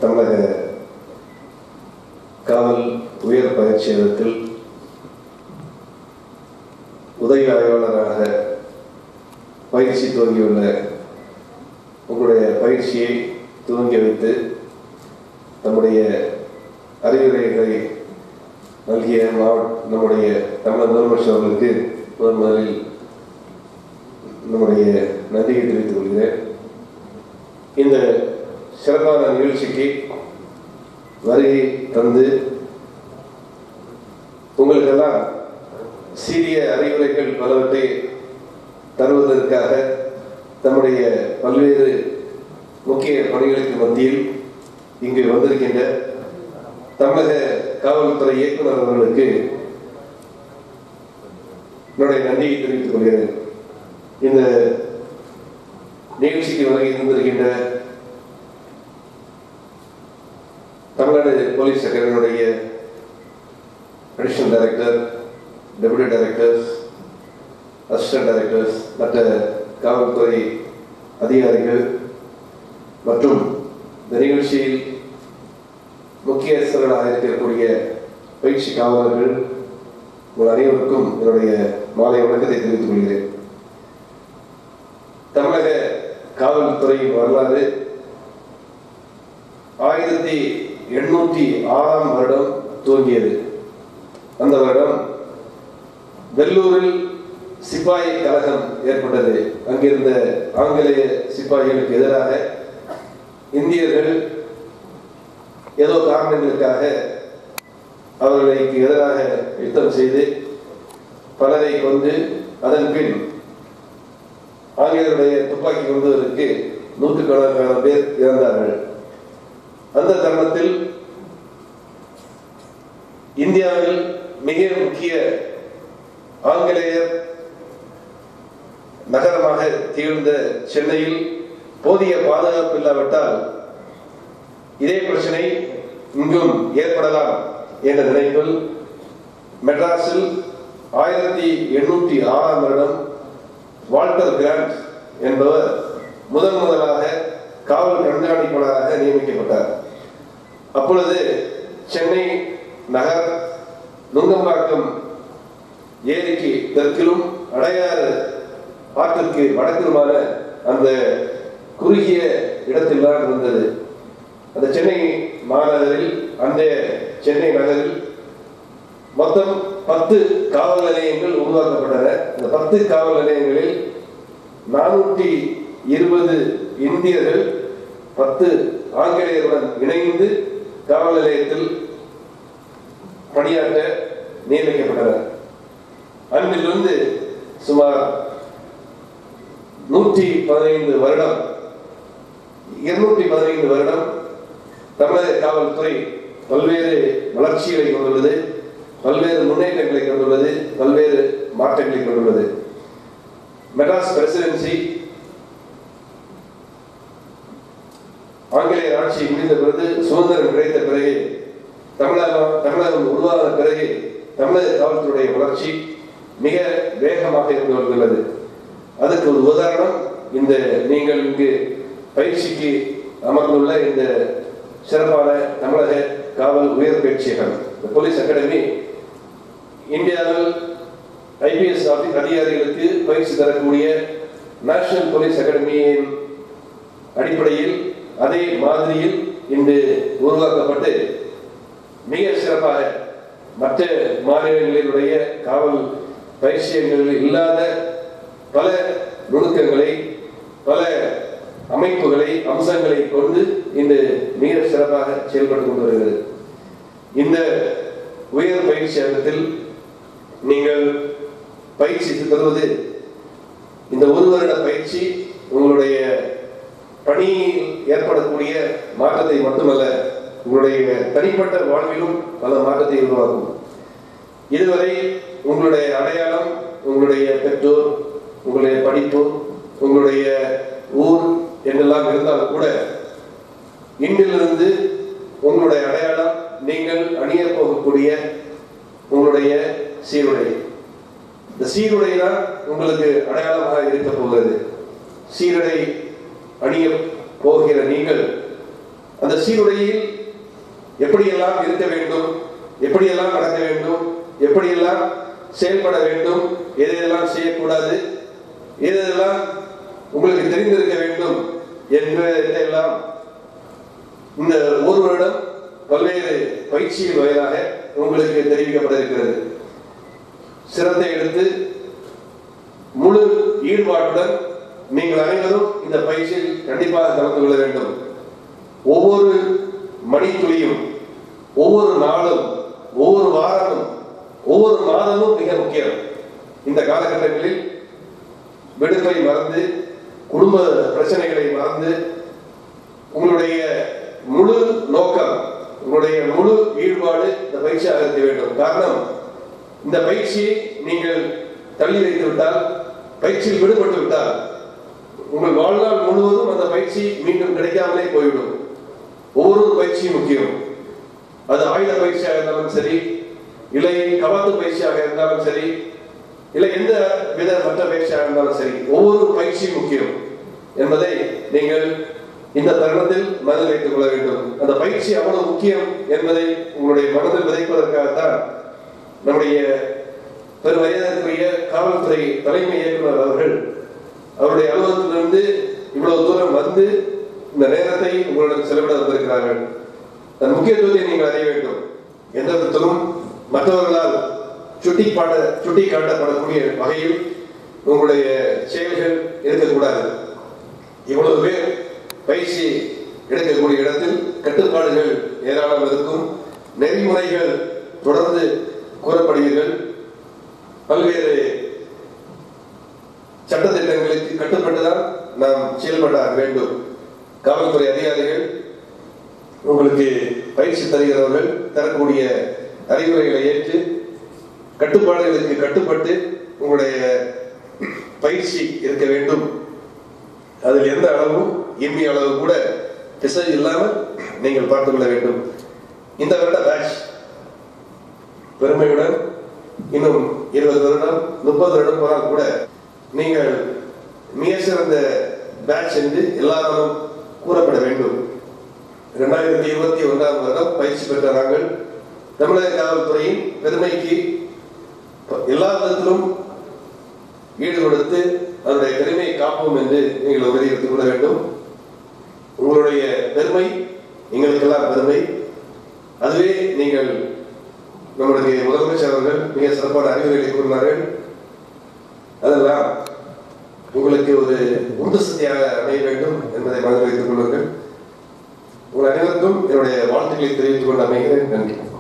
தமிழக காவல் உயர் பயிற்சியகத்தில் உதவி ஆய்வாளராக பயிற்சி துவங்கியுள்ள உங்களுடைய பயிற்சியை துவங்கி வைத்து நம்முடைய அறிவுரைகளை நல்கிய மாவட்ட நம்முடைய தமிழக முதலமைச்சர் அவர்களுக்கு முதன் முதலில் நம்முடைய நன்றியை தெரிவித்துக் கொள்கிறேன் இந்த சிறப்பான நிகழ்ச்சிக்கு வருகை தந்து உங்களுக்கெல்லாம் சீரிய அறிவுரைகள் பலவற்றை தருவதற்காக தம்முடைய பல்வேறு முக்கிய பணிகளுக்கு மத்தியில் இங்கு வந்திருக்கின்ற தமிழக காவல்துறை இயக்குனர் அவர்களுக்கு என்னுடைய நன்றியை தெரிவித்துக் கொள்கிறேன் இந்த நிகழ்ச்சிக்கு வருகை தந்திருக்கின்ற தமிழ்நாடு போலீஸ் அகாடமியுடைய additional director deputy directors assistant directors மற்ற காவல்துறை அதிகாரிகள் மற்றும் இந்த நிகழ்ச்சியில் முக்கியஸ்தர்களாக இருக்கக்கூடிய பயிற்சி காவலர்கள் உங்கள் அனைவருக்கும் என்னுடைய மாலை வணக்கத்தை தெரிவித்துக் கொள்கிறேன் தமிழக காவல்துறையின் வரலாறு ஆயிரத்தி எண்ணூற்றி ஆறாம் வருடம் துவங்கியது அந்த வருடம் வெள்ளூரில் சிப்பாய் கழகம் ஏற்பட்டது அங்கிருந்த ஆங்கிலேய சிப்பாய்களுக்கு எதிராக இந்தியர்கள் ஏதோ காரணங்களுக்காக அவர்களுக்கு எதிராக யுத்தம் செய்து பலரை கொண்டு அதன் பின் ஆங்கிலேயருடைய துப்பாக்கி கொண்டதற்கு நூற்றுக்கணக்கான பேர் இறந்தார்கள் அந்த தருணத்தில் இந்தியாவில் மிக முக்கிய ஆங்கிலேயர் நகரமாக திகழ்ந்த சென்னையில் போதிய பாதுகாப்பு இல்லாவிட்டால் இதே பிரச்சனை இங்கும் ஏற்படலாம் என்ற நினைப்பில் மெட்ராஸில் ஆயிரத்தி எண்ணூற்றி ஆறாம் வருடம் வால்டர் கிராண்ட் என்பவர் முதன் முதலாக காவல் கண்காணிப்பாளராக நியமிக்கப்பட்டார் அப்பொழுது சென்னை நகர் நுங்கம்பாக்கம் ஏரிக்கு தெற்கிலும் அடையாறு ஆற்றிற்கு வடக்கிலுமான அந்த குறுகிய இடத்தில் தான் இருந்தது அந்த சென்னை மாநகரில் அந்த சென்னை நகரில் மொத்தம் பத்து காவல் நிலையங்கள் உருவாக்கப்பட்டன இந்த பத்து காவல் நிலையங்களில் நானூற்றி இருபது இந்தியர்கள் பத்து ஆங்கிலேயருடன் இணைந்து காவல் நிலையத்தில் பணியாற்ற நியமிக்கப்பட்டனர் அன்றிலிருந்து சுமார் நூற்றி பதினைந்து வருடம் இருநூற்றி பதினைந்து வருடம் தமிழக காவல்துறை பல்வேறு வளர்ச்சிகளை கொண்டுள்ளது பல்வேறு முன்னேற்றங்களை கொண்டுள்ளது பல்வேறு மாற்றங்களை கொண்டுள்ளது மெட்ராஸ் பிரசிடென்சி ஆங்கிலேய ஆட்சி முடிந்த பிறகு சுதந்திரம் கிடைத்த பிறகு தமிழகம் தமிழகம் உருவான பிறகு தமிழக காவல்துறையுடைய வளர்ச்சி மிக வேகமாக இருந்து வந்துள்ளது அதுக்கு ஒரு உதாரணம் இந்த நீங்கள் இங்கு பயிற்சிக்கு அமர்ந்துள்ள இந்த சிறப்பான தமிழக காவல் உயர் பயிற்சியகம் இந்த போலீஸ் அகாடமி இந்தியாவில் ஐபிஎஸ் அதிகாரிகளுக்கு பயிற்சி தரக்கூடிய நேஷனல் போலீஸ் அகாடமியின் அடிப்படையில் அதே மாதிரியில் இன்று உருவாக்கப்பட்டு மிக சிறப்பாக மற்ற மாநிலங்களினுடைய காவல் பயிற்சியங்களில் இல்லாத பல நுணுக்கங்களை பல அமைப்புகளை அம்சங்களை கொண்டு இன்று மிக சிறப்பாக செயல்பட்டு கொண்டு வருகிறது இந்த உயர் பயிற்சியகத்தில் நீங்கள் பயிற்சி பெறுவது இந்த ஒரு வருட பயிற்சி உங்களுடைய பணியில் ஏற்படக்கூடிய மாற்றத்தை மட்டுமல்ல உங்களுடைய தனிப்பட்ட வாழ்விலும் பல மாற்றத்தை உருவாக்கும் இதுவரை உங்களுடைய அடையாளம் உங்களுடைய பெற்றோர் உங்களுடைய படிப்பு உங்களுடைய ஊர் என்றெல்லாம் இருந்தாலும் கூட இன்றிலிருந்து உங்களுடைய அடையாளம் நீங்கள் அணிய போகக்கூடிய உங்களுடைய சீருடை இந்த சீருடை தான் உங்களுக்கு அடையாளமாக இருக்க போகிறது சீருடை அணிய போகிற நீங்கள் அந்த சீருடையில் எப்படியெல்லாம் இருக்க வேண்டும் எப்படியெல்லாம் நடக்க வேண்டும் எப்படியெல்லாம் செயல்பட வேண்டும் எதையெல்லாம் செய்யக்கூடாது எதெல்லாம் உங்களுக்கு தெரிந்திருக்க வேண்டும் என்பதெல்லாம் இந்த ஒரு வருடம் பல்வேறு பயிற்சியின் வாயிலாக உங்களுக்கு தெரிவிக்கப்பட இருக்கிறது சிரத்தை எடுத்து முழு ஈடுபாட்டுடன் நீங்கள் அனைவரும் இந்த பயிற்சியில் கண்டிப்பாக கலந்து கொள்ள வேண்டும் ஒவ்வொரு மணித்துளியும் ஒவ்வொரு நாளும் ஒவ்வொரு வாரமும் ஒவ்வொரு மாதமும் மிக முக்கியம் இந்த காலகட்டங்களில் விடுப்பை மறந்து குடும்ப பிரச்சனைகளை மறந்து உங்களுடைய முழு நோக்கம் உங்களுடைய முழு ஈடுபாடு இந்த பயிற்சியாக இருக்க வேண்டும் காரணம் இந்த பயிற்சியை நீங்கள் தள்ளி வைத்து விட்டால் பயிற்சியில் விடுபட்டு விட்டால் உங்கள் வாழ்நாள் முழுவதும் அந்த பயிற்சி மீண்டும் கிடைக்காமலே போய்விடும் ஒவ்வொரு பயிற்சியும் முக்கியம் அது ஆயுத பயிற்சியாக இருந்தாலும் சரி இல்லை கவாத்து பயிற்சியாக இருந்தாலும் சரி இல்லை எந்த வித மற்ற பயிற்சியாக இருந்தாலும் சரி ஒவ்வொரு பயிற்சியும் முக்கியம் என்பதை நீங்கள் இந்த தருணத்தில் மனதில் வைத்துக் கொள்ள வேண்டும் அந்த பயிற்சி அவ்வளவு முக்கியம் என்பதை உங்களுடைய மனதில் விதைப்பதற்காகத்தான் நம்முடைய பெருமரியாதைக்குரிய காவல்துறை தலைமை இயக்குனர் அவர்கள் அவருடைய அலுவலகத்திலிருந்து இவ்வளவு தூரம் வந்து இந்த நேரத்தை உங்களுடன் செலவிட வந்திருக்கிறார்கள் அதன் முக்கியத்துவத்தை நீங்கள் அறிய வேண்டும் எந்த விதத்திலும் மற்றவர்களால் சுட்டி பாட்ட சுட்டி காட்டப்படக்கூடிய வகையில் உங்களுடைய செயல்கள் இருக்கக்கூடாது இவ்வளவு பேர் பயிற்சி எடுக்கக்கூடிய இடத்தில் கட்டுப்பாடுகள் ஏராளம் இருக்கும் நெறிமுறைகள் தொடர்ந்து கூறப்படுவீர்கள் பல்வேறு சட்டத்திட்டங்களுக்கு கட்டுப்பட்டுதான் நாம் செயல்பட வேண்டும் காவல்துறை அதிகாரிகள் உங்களுக்கு பயிற்சி தருகிறவர்கள் தரக்கூடிய அறிவுரைகளை ஏற்று கட்டுப்பாடுகளுக்கு கட்டுப்பட்டு உங்களுடைய பயிற்சி இருக்க வேண்டும் அதில் எந்த அளவும் இம்மி அளவு கூட திசை இல்லாமல் நீங்கள் பார்த்துக் கொள்ள வேண்டும் இந்த வருட பேட்ச் பெருமையுடன் இன்னும் இருபது வருடம் முப்பது வருடம் போனால் கூட நீங்கள் மிக சிறந்த பேட்ச் என்று எல்லாரும் கூறப்பட வேண்டும் இரண்டாயிரத்தி இருபத்தி ஒன்றாம் வருடம் பயிற்சி பெற்ற நாங்கள் தமிழக காவல்துறையின் பெருமைக்கு எல்லா விதத்திலும் ஈடுபடுத்து அதனுடைய பெருமையை காப்போம் என்று நீங்கள் உறுதி எடுத்துக் கொள்ள வேண்டும் உங்களுடைய பெருமை எங்களுக்கெல்லாம் பெருமை அதுவே நீங்கள் நம்முடைய முதலமைச்சர் அவர்கள் மிக சிறப்பான அறிவுரைகளை கூறினார்கள் அதெல்லாம் உங்களுக்கு ஒரு உந்து சக்தியாக அமைய வேண்டும் என்பதை மனதில் வைத்துக் கொள்ளுங்கள் உங்கள் அனைவருக்கும் என்னுடைய வாழ்த்துக்களை தெரிவித்துக் கொண்டு அமைகிறேன் நன்றி